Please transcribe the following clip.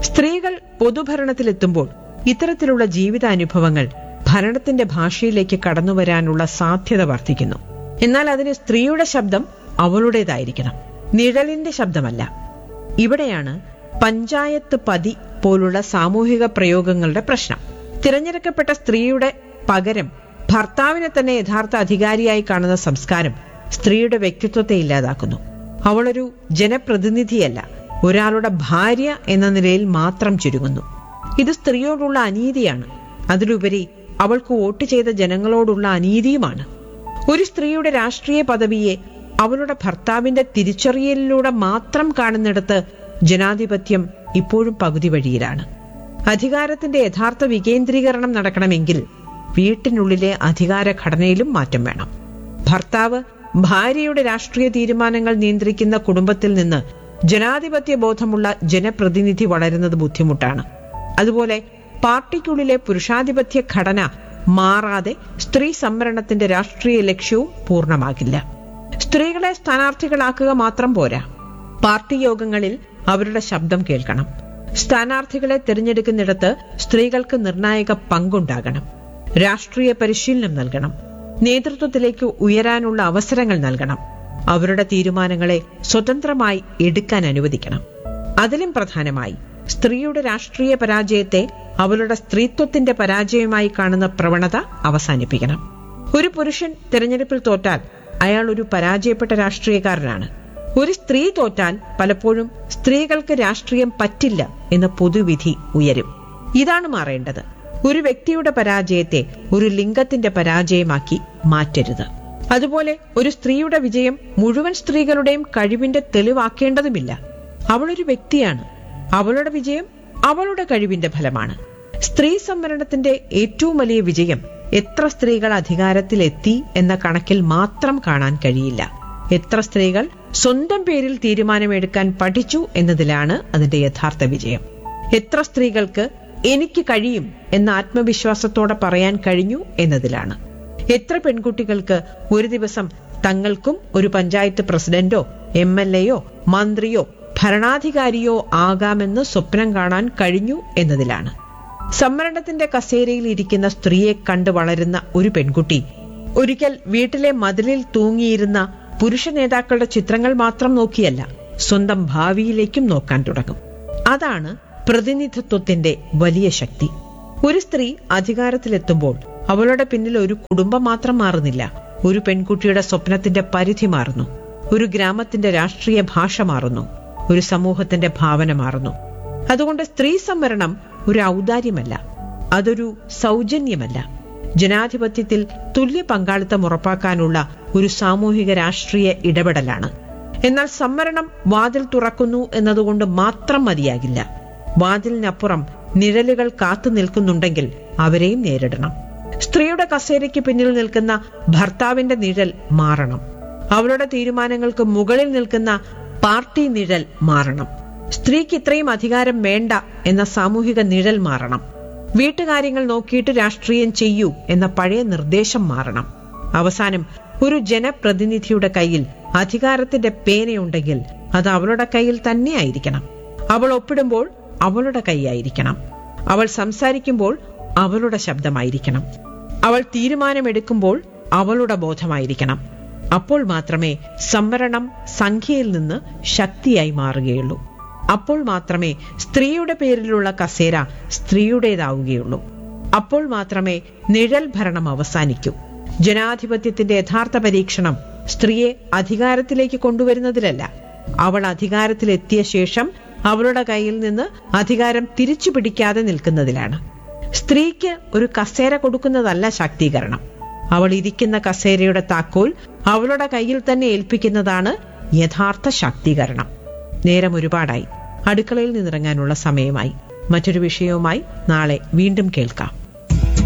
സ്ത്രീകൾ പൊതുഭരണത്തിലെത്തുമ്പോൾ ഇത്തരത്തിലുള്ള ജീവിതാനുഭവങ്ങൾ ഭരണത്തിന്റെ ഭാഷയിലേക്ക് കടന്നുവരാനുള്ള സാധ്യത വർദ്ധിക്കുന്നു എന്നാൽ അതിന് സ്ത്രീയുടെ ശബ്ദം അവളുടേതായിരിക്കണം നിഴലിന്റെ ശബ്ദമല്ല ഇവിടെയാണ് പഞ്ചായത്ത് പതി പോലുള്ള സാമൂഹിക പ്രയോഗങ്ങളുടെ പ്രശ്നം തിരഞ്ഞെടുക്കപ്പെട്ട സ്ത്രീയുടെ പകരം ഭർത്താവിനെ തന്നെ യഥാർത്ഥ അധികാരിയായി കാണുന്ന സംസ്കാരം സ്ത്രീയുടെ വ്യക്തിത്വത്തെ ഇല്ലാതാക്കുന്നു അവളൊരു ജനപ്രതിനിധിയല്ല ഒരാളുടെ ഭാര്യ എന്ന നിലയിൽ മാത്രം ചുരുങ്ങുന്നു ഇത് സ്ത്രീയോടുള്ള അനീതിയാണ് അതിലുപരി അവൾക്ക് വോട്ട് ചെയ്ത ജനങ്ങളോടുള്ള അനീതിയുമാണ് ഒരു സ്ത്രീയുടെ രാഷ്ട്രീയ പദവിയെ അവളുടെ ഭർത്താവിന്റെ തിരിച്ചറിയലിലൂടെ മാത്രം കാണുന്നിടത്ത് ജനാധിപത്യം ഇപ്പോഴും പകുതി വഴിയിലാണ് അധികാരത്തിന്റെ യഥാർത്ഥ വികേന്ദ്രീകരണം നടക്കണമെങ്കിൽ വീട്ടിനുള്ളിലെ അധികാര ഘടനയിലും മാറ്റം വേണം ഭർത്താവ് ഭാര്യയുടെ രാഷ്ട്രീയ തീരുമാനങ്ങൾ നിയന്ത്രിക്കുന്ന കുടുംബത്തിൽ നിന്ന് ജനാധിപത്യ ബോധമുള്ള ജനപ്രതിനിധി വളരുന്നത് ബുദ്ധിമുട്ടാണ് അതുപോലെ പാർട്ടിക്കുള്ളിലെ പുരുഷാധിപത്യ ഘടന മാറാതെ സ്ത്രീ സംവരണത്തിന്റെ രാഷ്ട്രീയ ലക്ഷ്യവും പൂർണ്ണമാകില്ല സ്ത്രീകളെ സ്ഥാനാർത്ഥികളാക്കുക മാത്രം പോരാ പാർട്ടി യോഗങ്ങളിൽ അവരുടെ ശബ്ദം കേൾക്കണം സ്ഥാനാർത്ഥികളെ തിരഞ്ഞെടുക്കുന്നിടത്ത് സ്ത്രീകൾക്ക് നിർണായക പങ്കുണ്ടാകണം രാഷ്ട്രീയ പരിശീലനം നൽകണം നേതൃത്വത്തിലേക്ക് ഉയരാനുള്ള അവസരങ്ങൾ നൽകണം അവരുടെ തീരുമാനങ്ങളെ സ്വതന്ത്രമായി എടുക്കാൻ അനുവദിക്കണം അതിലും പ്രധാനമായി സ്ത്രീയുടെ രാഷ്ട്രീയ പരാജയത്തെ അവളുടെ സ്ത്രീത്വത്തിന്റെ പരാജയമായി കാണുന്ന പ്രവണത അവസാനിപ്പിക്കണം ഒരു പുരുഷൻ തിരഞ്ഞെടുപ്പിൽ തോറ്റാൽ അയാൾ ഒരു പരാജയപ്പെട്ട രാഷ്ട്രീയക്കാരനാണ് ഒരു സ്ത്രീ തോറ്റാൽ പലപ്പോഴും സ്ത്രീകൾക്ക് രാഷ്ട്രീയം പറ്റില്ല എന്ന പൊതുവിധി ഉയരും ഇതാണ് മാറേണ്ടത് ഒരു വ്യക്തിയുടെ പരാജയത്തെ ഒരു ലിംഗത്തിന്റെ പരാജയമാക്കി മാറ്റരുത് അതുപോലെ ഒരു സ്ത്രീയുടെ വിജയം മുഴുവൻ സ്ത്രീകളുടെയും കഴിവിന്റെ തെളിവാക്കേണ്ടതുമില്ല അവളൊരു വ്യക്തിയാണ് അവളുടെ വിജയം അവളുടെ കഴിവിന്റെ ഫലമാണ് സ്ത്രീ സംവരണത്തിന്റെ ഏറ്റവും വലിയ വിജയം എത്ര സ്ത്രീകൾ അധികാരത്തിലെത്തി എന്ന കണക്കിൽ മാത്രം കാണാൻ കഴിയില്ല എത്ര സ്ത്രീകൾ സ്വന്തം പേരിൽ തീരുമാനമെടുക്കാൻ പഠിച്ചു എന്നതിലാണ് അതിന്റെ യഥാർത്ഥ വിജയം എത്ര സ്ത്രീകൾക്ക് എനിക്ക് കഴിയും എന്ന ആത്മവിശ്വാസത്തോടെ പറയാൻ കഴിഞ്ഞു എന്നതിലാണ് എത്ര പെൺകുട്ടികൾക്ക് ഒരു ദിവസം തങ്ങൾക്കും ഒരു പഞ്ചായത്ത് പ്രസിഡന്റോ എം എൽ എയോ മന്ത്രിയോ ഭരണാധികാരിയോ ആകാമെന്ന് സ്വപ്നം കാണാൻ കഴിഞ്ഞു എന്നതിലാണ് സംവരണത്തിന്റെ കസേരയിൽ ഇരിക്കുന്ന സ്ത്രീയെ കണ്ട് വളരുന്ന ഒരു പെൺകുട്ടി ഒരിക്കൽ വീട്ടിലെ മതിലിൽ തൂങ്ങിയിരുന്ന പുരുഷ നേതാക്കളുടെ ചിത്രങ്ങൾ മാത്രം നോക്കിയല്ല സ്വന്തം ഭാവിയിലേക്കും നോക്കാൻ തുടങ്ങും അതാണ് പ്രതിനിധിത്വത്തിന്റെ വലിയ ശക്തി ഒരു സ്ത്രീ അധികാരത്തിലെത്തുമ്പോൾ അവളുടെ പിന്നിൽ ഒരു കുടുംബം മാത്രം മാറുന്നില്ല ഒരു പെൺകുട്ടിയുടെ സ്വപ്നത്തിന്റെ പരിധി മാറുന്നു ഒരു ഗ്രാമത്തിന്റെ രാഷ്ട്രീയ ഭാഷ മാറുന്നു ഒരു സമൂഹത്തിന്റെ ഭാവന മാറുന്നു അതുകൊണ്ട് സ്ത്രീ സംവരണം ഒരു ഔദാര്യമല്ല അതൊരു സൗജന്യമല്ല ജനാധിപത്യത്തിൽ തുല്യ പങ്കാളിത്തം ഉറപ്പാക്കാനുള്ള ഒരു സാമൂഹിക രാഷ്ട്രീയ ഇടപെടലാണ് എന്നാൽ സംവരണം വാതിൽ തുറക്കുന്നു എന്നതുകൊണ്ട് മാത്രം മതിയാകില്ല വാതിലിനപ്പുറം നിഴലുകൾ കാത്തു നിൽക്കുന്നുണ്ടെങ്കിൽ അവരെയും നേരിടണം സ്ത്രീയുടെ കസേരയ്ക്ക് പിന്നിൽ നിൽക്കുന്ന ഭർത്താവിന്റെ നിഴൽ മാറണം അവളുടെ തീരുമാനങ്ങൾക്ക് മുകളിൽ നിൽക്കുന്ന പാർട്ടി നിഴൽ മാറണം സ്ത്രീക്ക് ഇത്രയും അധികാരം വേണ്ട എന്ന സാമൂഹിക നിഴൽ മാറണം വീട്ടുകാര്യങ്ങൾ നോക്കിയിട്ട് രാഷ്ട്രീയം ചെയ്യൂ എന്ന പഴയ നിർദ്ദേശം മാറണം അവസാനം ഒരു ജനപ്രതിനിധിയുടെ കയ്യിൽ അധികാരത്തിന്റെ പേനയുണ്ടെങ്കിൽ അത് അവളുടെ കയ്യിൽ തന്നെയായിരിക്കണം അവൾ ഒപ്പിടുമ്പോൾ അവളുടെ കൈയായിരിക്കണം അവൾ സംസാരിക്കുമ്പോൾ അവളുടെ ശബ്ദമായിരിക്കണം അവൾ തീരുമാനമെടുക്കുമ്പോൾ അവളുടെ ബോധമായിരിക്കണം അപ്പോൾ മാത്രമേ സംവരണം സംഖ്യയിൽ നിന്ന് ശക്തിയായി മാറുകയുള്ളൂ അപ്പോൾ മാത്രമേ സ്ത്രീയുടെ പേരിലുള്ള കസേര സ്ത്രീയുടേതാവുകയുള്ളൂ അപ്പോൾ മാത്രമേ നിഴൽ ഭരണം അവസാനിക്കൂ ജനാധിപത്യത്തിന്റെ യഥാർത്ഥ പരീക്ഷണം സ്ത്രീയെ അധികാരത്തിലേക്ക് കൊണ്ടുവരുന്നതിലല്ല അവൾ അധികാരത്തിലെത്തിയ ശേഷം അവളുടെ കയ്യിൽ നിന്ന് അധികാരം തിരിച്ചു പിടിക്കാതെ നിൽക്കുന്നതിലാണ് സ്ത്രീക്ക് ഒരു കസേര കൊടുക്കുന്നതല്ല ശാക്തീകരണം അവൾ ഇരിക്കുന്ന കസേരയുടെ താക്കോൽ അവളുടെ കയ്യിൽ തന്നെ ഏൽപ്പിക്കുന്നതാണ് യഥാർത്ഥ ശാക്തീകരണം നേരം ഒരുപാടായി അടുക്കളയിൽ നിന്നിറങ്ങാനുള്ള സമയമായി മറ്റൊരു വിഷയവുമായി നാളെ വീണ്ടും കേൾക്കാം